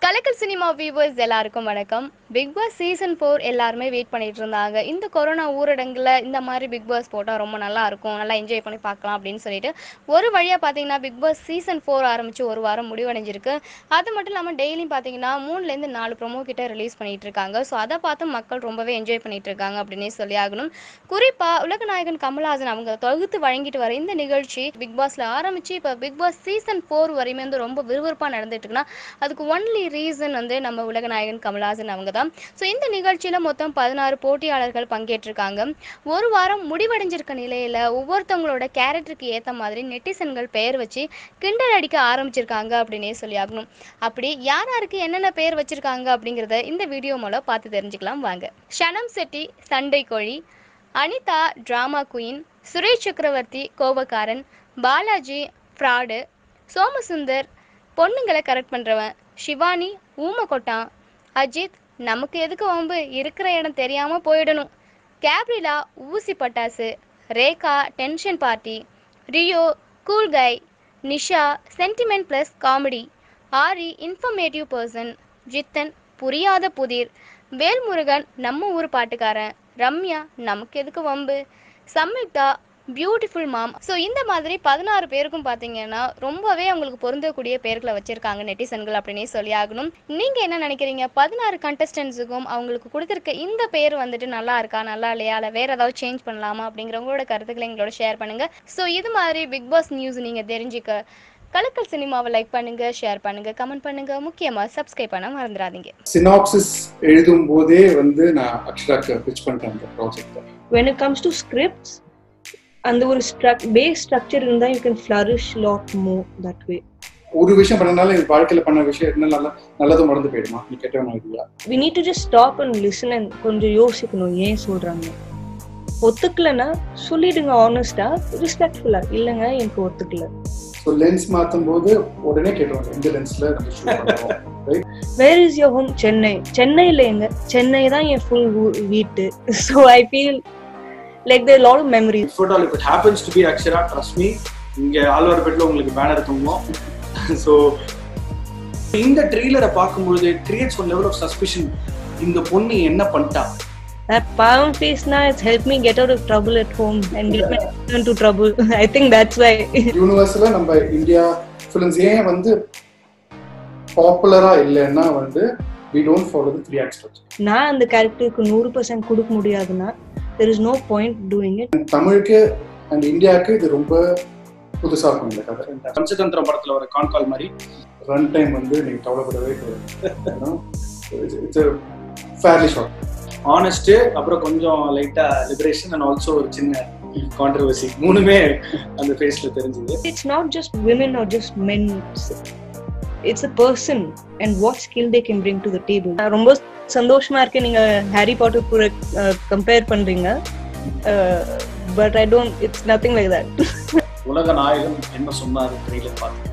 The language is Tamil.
கலக்கல் சினிமா வியூவர்ஸ் எல்லாருக்கும் வணக்கம் பிக் பாஸ் சீசன் ஃபோர் எல்லாருமே வெயிட் பண்ணிட்டு இருந்தாங்க இந்த கொரோனா ஊரடங்குல இந்த மாதிரி பிக் பாஸ் போட்டால் ரொம்ப நல்லா இருக்கும் நல்லா என்ஜாய் பண்ணி பார்க்கலாம் அப்படின்னு சொல்லிட்டு ஒரு வழியாக பார்த்தீங்கன்னா பிக் பாஸ் சீசன் ஃபோர் ஆரம்பிச்சு ஒரு வாரம் முடிவடைஞ்சிருக்கு அது மட்டும் இல்லாமல் டெய்லியும் பார்த்தீங்கன்னா மூணுலேருந்து நாலு ப்ரோமோ கிட்ட ரிலீஸ் பண்ணிட்டு இருக்காங்க ஸோ அதை பார்த்து மக்கள் ரொம்பவே என்ஜாய் பண்ணிட்டு இருக்காங்க அப்படின்னே சொல்லி ஆகணும் குறிப்பாக உலகநாயகன் கமல்ஹாசன் அவங்க தொகுத்து வழங்கிட்டு வர இந்த நிகழ்ச்சி பிக் பாஸ்ல ஆரம்பிச்சு இப்போ பிக் பாஸ் சீசன் ஃபோர் வரையுமே வந்து ரொம்ப விறுவிறுப்பாக நடந்துட்டு இருக்குன்னா அதுக்கு ஒன்லி ரீசன் வந்து நம்ம உலகநாயகன் கமல்ஹாசன் அவங்க தான் ஸோ இந்த நிகழ்ச்சியில் மொத்தம் பதினாறு போட்டியாளர்கள் பங்கேற்றிருக்காங்க ஒரு வாரம் முடிவடைஞ்சிருக்க நிலையில் ஒவ்வொருத்தவங்களோட கேரக்டருக்கு ஏற்ற மாதிரி நெட்டிசன்கள் பெயர் வச்சு கிண்டல் அடிக்க ஆரம்பிச்சிருக்காங்க அப்படின்னே சொல்லி ஆகணும் அப்படி யார் யாருக்கு என்னென்ன பெயர் வச்சிருக்காங்க அப்படிங்கிறத இந்த வீடியோ மூலம் பார்த்து தெரிஞ்சுக்கலாம் வாங்க ஷனம் செட்டி சண்டை கோழி அனிதா டிராமா குயின் சுரேஷ் சக்கரவர்த்தி கோபக்காரன் பாலாஜி ஃப்ராடு சோமசுந்தர் பொண்ணுங்களை கரெக்ட் பண்ணுறவன் ஷிவானி ஊமக்கொட்டான் அஜித் நமக்கு எதுக்கு வம்பு இருக்கிற இடம் தெரியாமல் போயிடணும் கேப்ரிலா ஊசி பட்டாசு Rekha tension party Rio cool guy Nisha sentiment plus comedy Aari informative person Jithan புரியாத புதிர் வேல்முருகன் நம்ம ஊர் பாட்டுக்காரன் ரம்யா நமக்கு எதுக்கு வம்பு சம்யுக்தா பியூட்டிஃபுல் மாம் ஸோ இந்த மாதிரி பதினாறு பேருக்கும் பார்த்தீங்கன்னா ரொம்பவே அவங்களுக்கு பொருந்தக்கூடிய பேர்களை வச்சிருக்காங்க நெட்டிசன்கள் அப்படின்னே சொல்லி ஆகணும் நீங்கள் என்ன நினைக்கிறீங்க பதினாறு கண்டஸ்டன்ஸுக்கும் அவங்களுக்கு கொடுத்துருக்க இந்த பேர் வந்துட்டு நல்லா இருக்கா நல்லா இல்லையா இல்லை வேற ஏதாவது சேஞ்ச் பண்ணலாமா அப்படிங்கிற உங்களோட கருத்துக்களை எங்களோட ஷேர் பண்ணுங்க ஸோ இது மாதிரி பிக் பாஸ் நியூஸ் நீங்கள் தெரிஞ்சுக்க கலக்கல் சினிமாவை லைக் பண்ணுங்க ஷேர் பண்ணுங்க கமெண்ட் பண்ணுங்க முக்கியமாக சப்ஸ்கிரைப் பண்ண மறந்துடாதீங்க சினாப்சிஸ் எழுதும் போதே வந்து நான் அக்ஷராக்கு பிச் பண்ணிட்டேன் அந்த project when it comes to scripts அந்த ஒரு பேஸ் ஸ்ட்ரக்சர் இருந்தா you can flourish lot more that way ஒரு விஷயம் பண்ணனால இது வாழ்க்கையில பண்ண விஷயம் என்ன நல்ல நல்லதும் மறந்து போயிடுமா நீ கெட்டவன் idea we need to just stop and listen and கொஞ்சம் யோசிக்கணும் ஏன் சொல்றாங்க ஒத்துக்கலைன்னா சொல்லிடுங்க ஆனஸ்டா ரெஸ்பெக்ட்ஃபுல்லா இல்லைங்க எனக்கு ஒத்துக்கல ஸோ லென்ஸ் மாற்றும் போது உடனே கேட்டுருவாங்க இந்த லென்ஸ்ல நம்ம ஷூட் பண்ணுறோம் right where is your home Chennai சென்னையில் எங்க சென்னை தான் என் ஃபுல் வீட்டு so I feel like there lot of memory if at all if it happens to be Akshara trust me இங்க ஆழ்வார்பேட்டில் உங்களுக்கு பேனர் தூங்குவோம் ஸோ இந்த ட்ரெய்லரை பார்க்கும்பொழுது it creates one level of suspicion இந்த பொண்ணு என்ன பண்ணிட்டா That palm face now has helped me get out of trouble at home and get my into trouble. I think that's why. யூனிவர்ஸ்ல நம்ம இந்தியா ஃபிலிம்ஸ் ஏன் வந்து பாப்புலரா இல்லைன்னா வந்து we don't follow the three act structure நான் அந்த கேரக்டருக்கு நூறு பர்சன்ட் கொடுக்க முடியாதுன்னா there is no point doing it தமிழுக்கு அண்ட் இந்தியாவுக்கு இது ரொம்ப புதுசா இருக்கும் இந்த கதை இந்த பஞ்சதந்திரம் படத்துல வர கான்கால் மாதிரி ரன் டைம் வந்து நீங்க கவலைப்படவே இட்ஸ் ஃபேர்லி ஷார்ட் ஆனஸ்ட் அப்புறம் கொஞ்சம் லைட்டா லிபரேஷன் அண்ட் ஆல்சோ ஒரு சின்ன கான்ட்ரவர்சி மூணுமே அந்த ஃபேஸ்ல தெரிஞ்சது it's not just women or just men it's a person and what skill they can bring to the table ரொம்ப சந்தோஷமா இருக்கு நீங்க ஹாரி பாட்டர் கூட கம்பேர் பண்றீங்க but I don't it's nothing like that உலக நாயகன் என்ன சொன்னாரு ட்ரெய்லர் பார்த்து